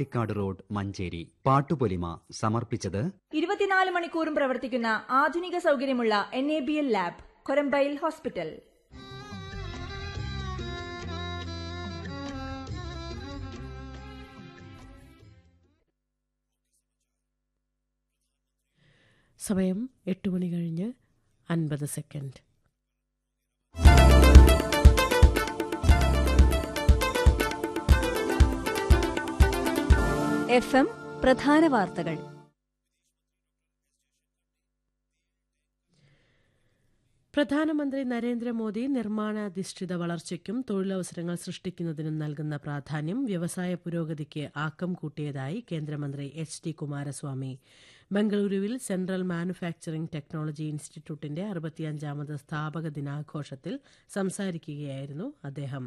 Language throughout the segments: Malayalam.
പാണ്ടിക്കാട് റോഡ് മഞ്ചേരി പാട്ടുപൊലിമ സമർപ്പിച്ചത് ഇരുപത്തിനാല് മണിക്കൂറും പ്രവർത്തിക്കുന്ന ആധുനിക സൗകര്യമുള്ള N A B L lab കൊരമ്പയിൽ ഹോസ്പിറ്റൽ സമയം എട്ട് മണി കഴിഞ്ഞ് അൻപത് സെക്കൻഡ് എഫ് എം പ്രധാന വാർത്തകൾ പ്രധാനമന്ത്രി നരേന്ദ്രമോദി നിർമ്മാണാധിഷ്ഠിത വളർച്ചയ്ക്കും തൊഴിലവസരങ്ങൾ സൃഷ്ടിക്കുന്നതിനും നൽകുന്ന പ്രാധാന്യം വ്യവസായ പുരോഗതിക്ക് ആക്കം കൂട്ടിയതായി കേന്ദ്രമന്ത്രി എച്ച് ഡി കുമാരസ്വാമി ബംഗളൂരുവിൽ സെൻട്രൽ മാനുഫാക്ചറിംഗ് ടെക്നോളജി ഇൻസ്റ്റിറ്റ്യൂട്ടിന്റെ അറുപത്തിയഞ്ചാമത് സ്ഥാപക ദിനാഘോഷത്തിൽ സംസാരിക്കുകയായിരുന്നു അദ്ദേഹം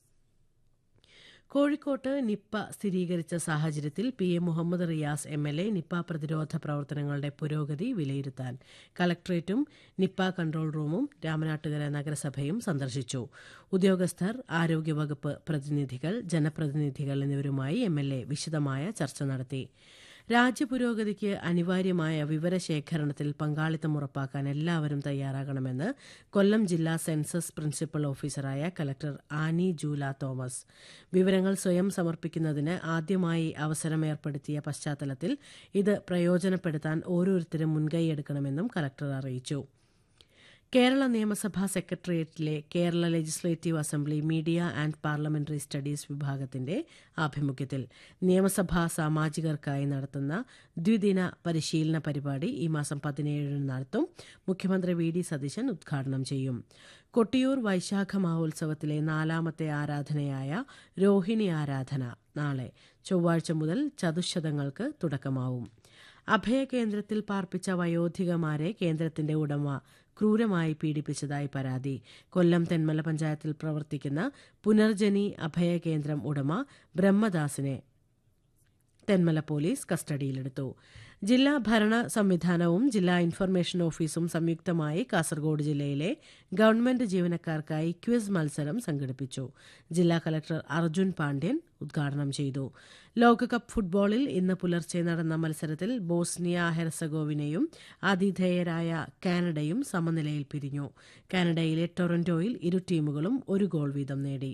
കോഴിക്കോട്ട് നിപ്പ സ്ഥിരീകരിച്ച സാഹചര്യത്തിൽ P A Muhammad Riyas M L A Nipah പ്രതിരോധ പ്രവർത്തനങ്ങളുടെ പുരോഗതി വിലയിരുത്താൻ കലക്ട്രേറ്റും നിപ്പ കൺട്രോൾ റൂമും രാമനാട്ടുകര നഗരസഭയും സന്ദർശിച്ചു ഉദ്യോഗസ്ഥർ ആരോഗ്യവകുപ്പ് പ്രതിനിധികൾ ജനപ്രതിനിധികൾ എന്നിവരുമായി എം എൽ എ വിശദമായ ചർച്ച നടത്തി രാജ്യപുരോഗതിക്ക് അനിവാര്യമായ വിവരശേഖരണത്തിൽ പങ്കാളിത്തം ഉറപ്പാക്കാൻ എല്ലാവരും തയ്യാറാകണമെന്ന് കൊല്ലം ജില്ലാ സെൻസസ് പ്രിൻസിപ്പൽ ഓഫീസറായ കലക്ടർ ആനി ജൂല തോമസ് വിവരങ്ങൾ സ്വയം സമർപ്പിക്കുന്നതിന് ആദ്യമായി അവസരം ഏർപ്പെടുത്തിയ പശ്ചാത്തലത്തിൽ ഇത് പ്രയോജനപ്പെടുത്താൻ ഓരോരുത്തരും മുൻകൈയെടുക്കണമെന്നും കലക്ടർ അറിയിച്ചു കേരള നിയമസഭാ സെക്രട്ടേറിയറ്റിലെ Kerala legislative assembly media and parliamentary studies വിഭാഗത്തിന്റെ ആഭിമുഖ്യത്തിൽ നിയമസഭാ സാമാജികർക്കായി നടത്തുന്ന ദ്വിദിന പരിശീലന പരിപാടി ഈ മാസം പതിനേഴിന് നടത്തും മുഖ്യമന്ത്രി വി ഡി സതീശൻ ഉദ്ഘാടനം ചെയ്യും കൊട്ടിയൂർ വൈശാഖ മഹോത്സവത്തിലെ നാലാമത്തെ ആരാധനയായ രോഹിണി ആരാധന നാളെ ചൊവ്വാഴ്ച മുതൽ ചതുശതങ്ങൾക്ക് തുടക്കമാവും അഭയകേന്ദ്രത്തിൽ പാർപ്പിച്ച വയോധികമാരെ കേന്ദ്രത്തിന്റെ ഉടമ ക്രൂരമായി പീഡിപ്പിച്ചതായി പരാതി കൊല്ലം തെന്മല പഞ്ചായത്തിൽ പ്രവർത്തിക്കുന്ന പുനർജനി അഭയകേന്ദ്രം ഉടമ ബ്രഹ്മദാസിനെ തെന്മല പോലീസ് കസ്റ്റഡിയിലെടുത്തു ജില്ലാ ഭരണ സംവിധാനവും ജില്ലാ ഇൻഫർമേഷൻ ഓഫീസും സംയുക്തമായി കാസർഗോഡ് ജില്ലയിലെ ഗവൺമെന്റ് ജീവനക്കാർക്കായി ക്വിസ് മത്സരം സംഘടിപ്പിച്ചു ജില്ലാ കലക്ടർ അർജുൻ പാണ്ഡ്യൻ ഉദ്ഘാടനം ചെയ്തു ലോകകപ്പ് ഫുട്ബോളിൽ ഇന്ന് പുലർച്ചെ നടന്ന മത്സരത്തിൽ ബോസ്നിയ ഹെർസഗോവിനയും ആതിഥേയരായ കാനഡയും സമനിലയിൽ പിരിഞ്ഞു കാനഡയിലെ ടൊറന്റോയിൽ ഇരു ടീമുകളും ഒരു ഗോൾ വീതം നേടി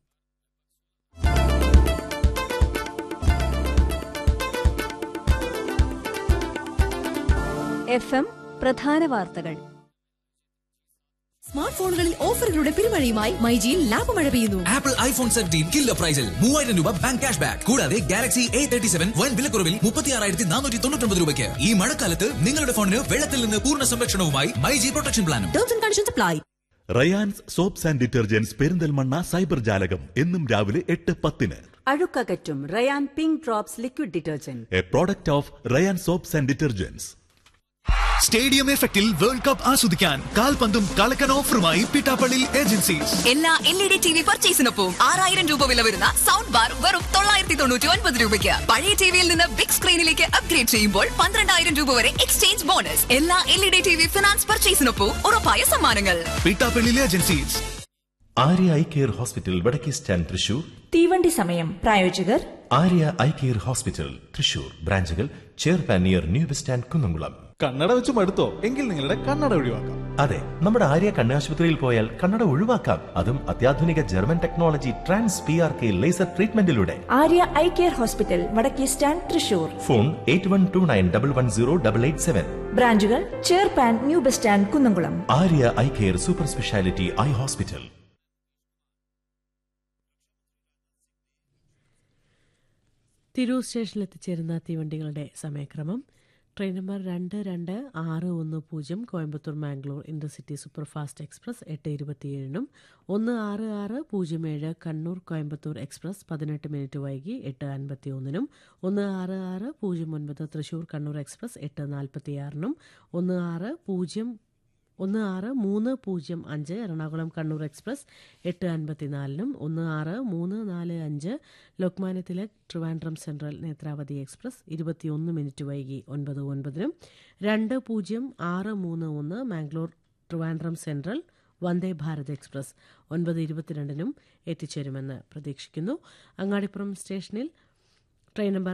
എഫ് എം പ്രധാന വാർത്തകൾ സ്മാർട്ട് ഫോണുകളിൽ ഓഫറുകളുടെ പെരുമഴയുമായി മൈജിയിൽ ലാഭമഴ പെയ്യുന്നു ആപ്പിൾ ഐഫോൺ സെവൻറ്റീൻ കില്ല പ്രൈസിൽ മൂവായിരം രൂപ ബാങ്ക് ക്യാഷ് ബാക്ക് കൂടാതെ ഗാലക്സി എ തേർട്ടി സെവൻ വൻ വിലക്കുറവിൽ മുപ്പത്തി ആറായിരത്തി നാനൂറ്റി തൊണ്ണൂറ്റി രൂപയ്ക്ക് ഈ മഴക്കാലത്ത് നിങ്ങളുടെ ഫോണിന് വെള്ളത്തിൽ നിന്ന് പൂർണ്ണ സംരക്ഷണവുമായി മൈജി പ്രൊട്ടക്ഷൻ പ്ലാനും terms and conditions apply Rayans soaps and detergents Perinthalmanna cyber ജാലകം എന്നും രാവിലെ എട്ട് പത്തിന് അഴുക്കകറ്റും Rayan pink drops liquid detergent a product of Rayan soaps and detergents stadium എഫക്റ്റിൽ വേൾഡ് കപ്പ് ആസ്വദിക്കാൻ കാൽപന്തും കളക്കൻ ഓഫറുമായി പിട്ടാപ്പള്ളി ഏജൻസീസ് എല്ലാ L E D T V പർച്ചേസിനൊപ്പം ആറായിരം രൂപ വില വരുന്ന സൗണ്ട് ബാർ വെറും തൊള്ളായിരത്തി തൊണ്ണൂറ്റി ഒൻപത് രൂപയ്ക്ക് പഴയ ടിവിയിൽ നിന്ന് ബിഗ് സ്ക്രീനിലേക്ക് അപ്ഗ്രേഡ് ചെയ്യുമ്പോൾ പന്ത്രണ്ടായിരം രൂപ വരെ എക്സ്ചേഞ്ച് ബോണസ് എല്ലാ L E D T V finance പർച്ചേസിനൊപ്പം ഉറപ്പായ സമ്മാനങ്ങൾ Pittappilly agencies Arya eye care hospital വടക്കേ സ്റ്റാൻഡ് തൃശൂർ തീവണ്ടി സമയം പ്രായോജകർ Arya eye care hospital Thrissur ബ്രാഞ്ചുകൾ ചെയർപാൻ near new bus stand Kunnamkulam കണ്ണട വെച്ച് മടുത്തോ എങ്കിൽ നിങ്ങളുടെ കണ്ണട ഒഴിവാക്കാം അതെ നമ്മുടെ ആര്യ കണ്ണാശുപത്രിയിൽ പോയാൽ കണ്ണട ഒഴിവാക്കാം അതും അത്യാധുനിക German technology trans P R K laser ട്രീറ്റ്മെന്റിലൂടെ ആര്യ ഐ കെയർ ഹോസ്പിറ്റൽ വടക്കേ stand Thrissur phone eight one two nine double one zero double eight seven ബ്രാഞ്ചുകൾ ചെയർപാൻ new bus stand Kunnamkulam Arya eye care super speciality eye hospital Tirur സ്റ്റേഷനിൽ എത്തിച്ചേരുന്ന തീവണ്ടികളുടെ സമയക്രമം ട്രെയിൻ നമ്പർ രണ്ട് രണ്ട് ആറ് ഒന്ന് പൂജ്യം Coimbatore Mangalore intercity superfast express എട്ട് ഇരുപത്തിയേഴിനും ഒന്ന് ആറ് ആറ് പൂജ്യം ഏഴ് കണ്ണൂർ കോയമ്പത്തൂർ എക്സ്പ്രസ് പതിനെട്ട് മിനിറ്റ് വൈകി എട്ട് അൻപത്തി ഒന്നിനും ഒന്ന് ആറ് ആറ് പൂജ്യം ഒൻപത് തൃശൂർ കണ്ണൂർ എക്സ്പ്രസ് എട്ട് നാൽപ്പത്തിയാറിനും ഒന്ന് ആറ് പൂജ്യം ഒന്ന് ആറ് മൂന്ന് പൂജ്യം അഞ്ച് എറണാകുളം കണ്ണൂർ എക്സ്പ്രസ് എട്ട് അൻപത്തിനാലിനും ഒന്ന് ആറ് മൂന്ന് നാല് അഞ്ച് ലോക്മാന്യ തിലക് ട്രിവാൻഡ്രം സെൻട്രൽ നേത്രാവതി എക്സ്പ്രസ് ഇരുപത്തിയൊന്ന് മിനിറ്റ് വൈകി ഒൻപത് ഒൻപതിനും രണ്ട് പൂജ്യം ആറ് മൂന്ന് ഒന്ന് മാംഗ്ലൂർ ട്രിവാൻഡ്രം സെൻട്രൽ വന്ദേ ഭാരത് എക്സ്പ്രസ് ഒൻപത് ഇരുപത്തിരണ്ടിനും എത്തിച്ചേരുമെന്ന് പ്രതീക്ഷിക്കുന്നു അങ്ങാടിപ്പുറം സ്റ്റേഷനിൽ ട്രെയിൻ നമ്പർ